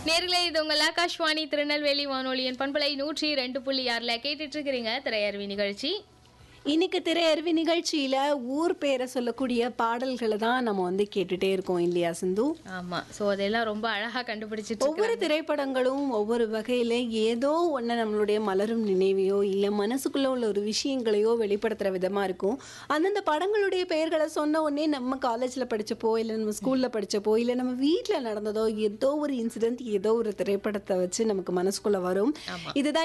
நேர்களே இது உங்கள் ஆகாஷ்வாணி திருநெல்வேலி வானொலியின் பண்பலை நூற்றி ரெண்டு புள்ளி ஆறில் கேட்டுட்டு இருக்கிறீங்க திரையரவி நிகழ்ச்சி இன்னைக்கு திரையருவி நிகழ்ச்சியில ஊர் பேரை சொல்லக்கூடிய பாடல்களை தான் நம்ம வந்து கேட்டுட்டே இருக்கோம் இல்லையா சிந்து ஆமா ஸோ அதெல்லாம் ரொம்ப அழகா கண்டுபிடிச்சிட்டு ஒவ்வொரு திரைப்படங்களும் ஒவ்வொரு வகையில ஏதோ ஒன்று நம்மளுடைய மலரும் நினைவையோ இல்லை மனசுக்குள்ள உள்ள ஒரு விஷயங்களையோ வெளிப்படுத்துற விதமா இருக்கும் அந்தந்த படங்களுடைய பெயர்களை சொன்ன உடனே நம்ம காலேஜ்ல படிச்சப்போ இல்லை நம்ம ஸ்கூல்ல படிச்சப்போ இல்லை நம்ம வீட்டில் நடந்ததோ ஏதோ ஒரு இன்சிடென்ட் ஏதோ ஒரு திரைப்படத்தை வச்சு நமக்கு மனசுக்குள்ள வரும் இதுதான்